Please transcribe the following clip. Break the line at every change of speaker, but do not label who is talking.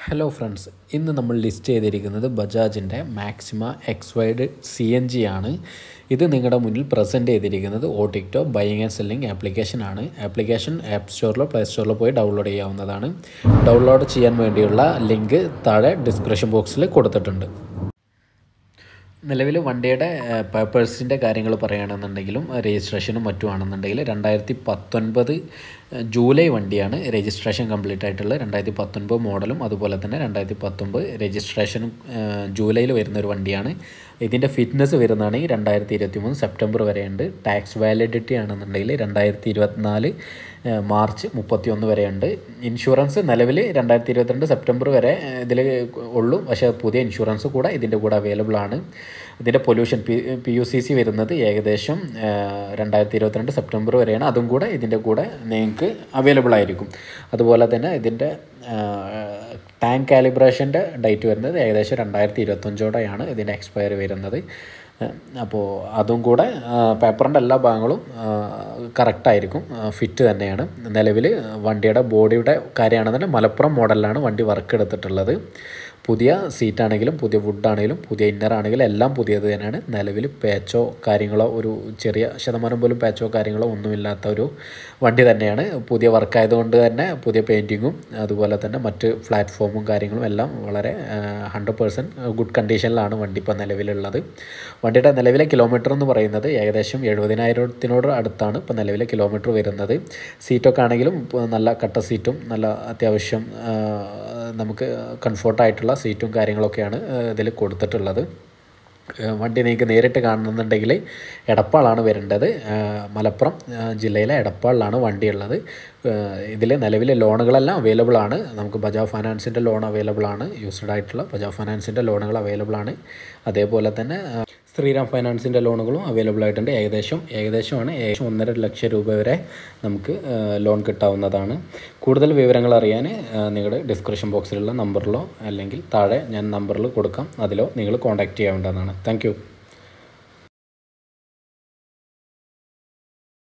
hello friends ഇന്ന് നമ്മൾ list ചെയ്തിരിക്കുന്നത് ബജാജിൻ്റെ Maxima X wide C N G ആണ് ഇത് നിങ്ങളുടെ മുന്നിൽ പ്രസൻറ്റ് ചെയ്തിരിക്കുന്നത് ഓട്ടിക്ടോ ബൈയിങ് ആൻഡ് സെല്ലിംഗ് ആപ്ലിക്കേഷൻ ആണ് ആപ്ലിക്കേഷൻ ആപ്പ് സ്റ്റോറിലോ പ്ലേ സ്റ്റോറിലോ പോയി ഡൗൺലോഡ് ചെയ്യാവുന്നതാണ് ഡൗൺലോഡ് ചെയ്യാൻ വേണ്ടിയുള്ള ലിങ്ക് താഴെ ഡിസ്ക്രിപ്ഷൻ ബോക്സിൽ കൊടുത്തിട്ടുണ്ട് നിലവിൽ വണ്ടിയുടെ പേപ്പേഴ്സിൻ്റെ കാര്യങ്ങൾ പറയുകയാണെന്നുണ്ടെങ്കിലും രജിസ്ട്രേഷനും മറ്റുമാണെന്നുണ്ടെങ്കിൽ രണ്ടായിരത്തി പത്തൊൻപത് ജൂലൈ വണ്ടിയാണ് രജിസ്ട്രേഷൻ കംപ്ലീറ്റ് ആയിട്ടുള്ളത് രണ്ടായിരത്തി പത്തൊൻപത് മോഡലും അതുപോലെ തന്നെ രണ്ടായിരത്തി പത്തൊൻപത് രജിസ്ട്രേഷനും ജൂലൈയിൽ വരുന്ന ഒരു വണ്ടിയാണ് ഇതിൻ്റെ ഫിറ്റ്നസ് വരുന്നതാണെങ്കിൽ രണ്ടായിരത്തി ഇരുപത്തി മൂന്ന് സെപ്റ്റംബർ വരെയുണ്ട് ടാക്സ് വാലിഡിറ്റി ആണെന്നുണ്ടെങ്കിൽ രണ്ടായിരത്തി ഇരുപത്തിനാല് മാർച്ച് മുപ്പത്തി ഒന്ന് വരെയുണ്ട് ഇൻഷുറൻസ് നിലവിൽ രണ്ടായിരത്തി ഇരുപത്തിരണ്ട് സെപ്റ്റംബർ വരെ ഇതിൽ ഉള്ളൂ പക്ഷേ പുതിയ ഇൻഷുറൻസ് കൂടെ ഇതിൻ്റെ കൂടെ അവൈലബിൾ ആണ് ഇതിൻ്റെ pollution P P U C C വരുന്നത് ഏകദേശം രണ്ടായിരത്തി ഇരുപത്തിരണ്ട് സെപ്റ്റംബർ വരെയാണ് അതും കൂടെ ഇതിൻ്റെ കൂടെ നിങ്ങൾക്ക് അവൈലബിൾ ആയിരിക്കും അതുപോലെ തന്നെ ഇതിൻ്റെ ടാങ്ക് കാലിബ്രേഷൻ്റെ ഡേറ്റ് വരുന്നത് ഏകദേശം രണ്ടായിരത്തി ഇരുപത്തഞ്ചോടെയാണ് ഇതിൻ്റെ എക്സ്പയർ വരുന്നത് അപ്പോൾ അതും കൂടെ പേപ്പറിൻ്റെ എല്ലാ ഭാഗങ്ങളും കറക്റ്റായിരിക്കും ഫിറ്റ് തന്നെയാണ് നിലവിൽ വണ്ടിയുടെ ബോഡിയുടെ കാര്യമാണെന്നുണ്ടെങ്കിൽ മലപ്പുറം മോഡലിലാണ് വണ്ടി വർക്ക് എടുത്തിട്ടുള്ളത് പുതിയ സീറ്റാണെങ്കിലും പുതിയ വുഡാണെങ്കിലും പുതിയ ഇന്നർ ആണെങ്കിലും എല്ലാം പുതിയത് തന്നെയാണ് നിലവിൽ പാച്ചോ കാര്യങ്ങളോ ഒരു ചെറിയ ശതമാനം പോലും പാച്ചോ കാര്യങ്ങളോ ഒന്നുമില്ലാത്ത ഒരു വണ്ടി തന്നെയാണ് പുതിയ വർക്കായതുകൊണ്ട് തന്നെ പുതിയ പെയിൻറ്റിങ്ങും അതുപോലെ തന്നെ മറ്റ് പ്ലാറ്റ്ഫോമും കാര്യങ്ങളും എല്ലാം വളരെ ഹൺഡ്രഡ് പേഴ്സൻറ്റ് ഗുഡ് കണ്ടീഷനിലാണ് വണ്ടി ഇപ്പോൾ നിലവിലുള്ളത് വണ്ടിയുടെ നിലവിലെ കിലോമീറ്റർ എന്ന് പറയുന്നത് ഏകദേശം എഴുപതിനായിരത്തിനോട് അടുത്താണ് ഇപ്പോൾ നിലവിലെ കിലോമീറ്റർ വരുന്നത് സീറ്റൊക്കെ ആണെങ്കിലും നല്ല കട്ട സീറ്റും നല്ല അത്യാവശ്യം നമുക്ക് കംഫോർട്ടായിട്ടുള്ള സീറ്റും കാര്യങ്ങളൊക്കെയാണ് ഇതിൽ കൊടുത്തിട്ടുള്ളത് വണ്ടി നിങ്ങൾക്ക് നേരിട്ട് കാണുന്നുണ്ടെങ്കിൽ എടപ്പാളാണ് വരേണ്ടത് മലപ്പുറം ജില്ലയിലെ എടപ്പാളിലാണ് വണ്ടിയുള്ളത് ഇതിൽ നിലവിലെ ലോണുകളെല്ലാം അവൈലബിൾ ആണ് നമുക്ക് ബജാജ് ഫൈനാൻസിൻ്റെ ലോൺ അവൈലബിൾ ആണ് യൂസ്ഡ് ആയിട്ടുള്ള ബജാജ് ഫൈനാൻസിൻ്റെ ലോണുകൾ അവൈലബിൾ ആണ് അതേപോലെ തന്നെ ശ്രീറാം ഫൈനാൻസിൻ്റെ ലോണുകളും അവൈലബിൾ ആയിട്ടുണ്ട് ഏകദേശം ഏകദേശമാണ് ഏകദേശം ഒന്നര ലക്ഷം രൂപ വരെ നമുക്ക് ലോൺ കിട്ടാവുന്നതാണ് കൂടുതൽ വിവരങ്ങൾ അറിയാൻ നിങ്ങളുടെ ഡിസ്ക്രിപ്ഷൻ ബോക്സിലുള്ള നമ്പറിലോ അല്ലെങ്കിൽ താഴെ ഞാൻ നമ്പറിൽ കൊടുക്കാം അതിലോ നിങ്ങൾ കോൺടാക്റ്റ് ചെയ്യാവുന്നതാണ് താങ്ക്